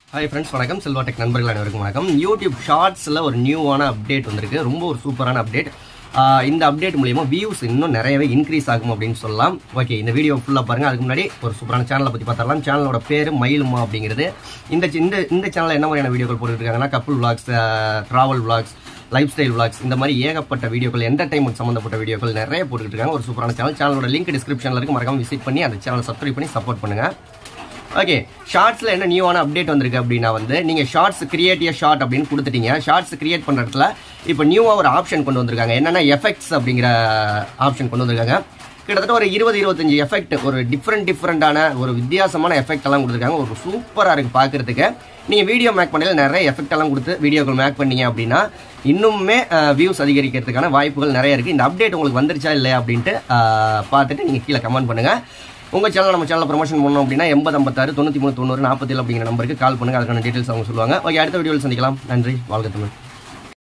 hi friends வணக்கம் Selva tech நண்பர்கள் அனைவருக்கும் வணக்கம் யூடியூப் ஷார்ட்ஸில் ஒரு நியூவான அப்டேட் வந்திருக்கு ரொம்ப ஒரு சூப்பரான அப்டேட் இந்த அப்டேட் மூலியமா வியூஸ் இன்னும் நிறையவே இன்க்ரீஸ் ஆகும் அப்படின்னு சொல்லலாம் ஓகே இந்த வீடியோ ஃபுல்லாக பாருங்கள் அதுக்கு முன்னாடி ஒரு சூப்பரான சேனலை பற்றி பார்த்தரலாம் சேனலோட பேர் மயிலுமா அப்படிங்கிறது இந்த இந்த இந்த சேனலில் என்ன மாதிரியான வீடியோக்கள் போட்டுட்டு இருக்காங்கன்னா couple vlogs travel vlogs lifestyle vlogs இந்த மாதிரி ஏகப்பட்ட வீடியோக்கள் என்டர்டைன்மெண்ட் சம்மந்தப்பட்ட வீடியோக்கள் நிறைய போட்டுக்கிட்டு இருக்காங்க ஒரு சூப்பரான சேனல் சேனலோட லிங்க் டிஸ்கிரிப்ஷனில் இருக்கு மறக்காம விசிட் பண்ணி அந்த சேனலை சப்ஸ்கிரைப் பண்ணி சப்போர்ட் பண்ணுங்கள் ஓகே ஷார்ட்ஸில் என்ன நியூவான அப்டேட் வந்திருக்கு அப்படின்னா வந்து நீங்கள் ஷார்ட்ஸ் கிரியேட் ஏ ஷார்ட் அப்படின்னு கொடுத்துட்டீங்க ஷார்ட்ஸ் கிரியேட் பண்ணுற இடத்துல இப்போ நியூவாக ஒரு ஆப்ஷன் கொண்டு வந்திருக்காங்க என்னென்னா எஃபெக்ட்ஸ் அப்படிங்கிற ஆப்ஷன் கொண்டு வந்திருக்காங்க கிட்டத்தட்ட ஒரு இருபது இருபத்தஞ்சு எஃபெக்ட் ஒரு டிஃப்ரெண்ட் டிஃப்ரெண்டான ஒரு வித்தியாசமான எஃபெக்ட் எல்லாம் கொடுத்துருக்காங்க ஒரு சூப்பராக இருக்குது பார்க்குறதுக்கு நீங்கள் வீடியோ மேக் பண்ணல நிறைய எஃபெக்ட் எல்லாம் கொடுத்து வீடியோக்கள் மேக் பண்ணீங்க அப்படின்னா இன்னுமே வியூஸ் அதிகரிக்கிறதுக்கான வாய்ப்புகள் நிறைய இருக்குது இந்த அப்டேட் உங்களுக்கு வந்துருச்சா இல்லையா அப்படின்ட்டு அஹ், பார்த்துட்டு நீங்கள் கீழே கமெண்ட் பண்ணுங்கள் உங்கள் சேனல் நம்ம சேனலில் ப்ரொமோஷன் பண்ணோம் அப்படின்னா எண்பது ஐம்பத்தாறு தொண்ணூற்றி மூணு தொண்ணூறு நாற்பத்தேழு அப்படிங்கிற நம்பருக்கு கால் பண்ணுங்கள் அதுக்கான டீட்டெயில்ஸ் அவங்க சொல்லுவாங்க ஓகே அடுத்த வீடியோவில் சந்திக்கலாம் நன்றி வாழ்க தமிழ்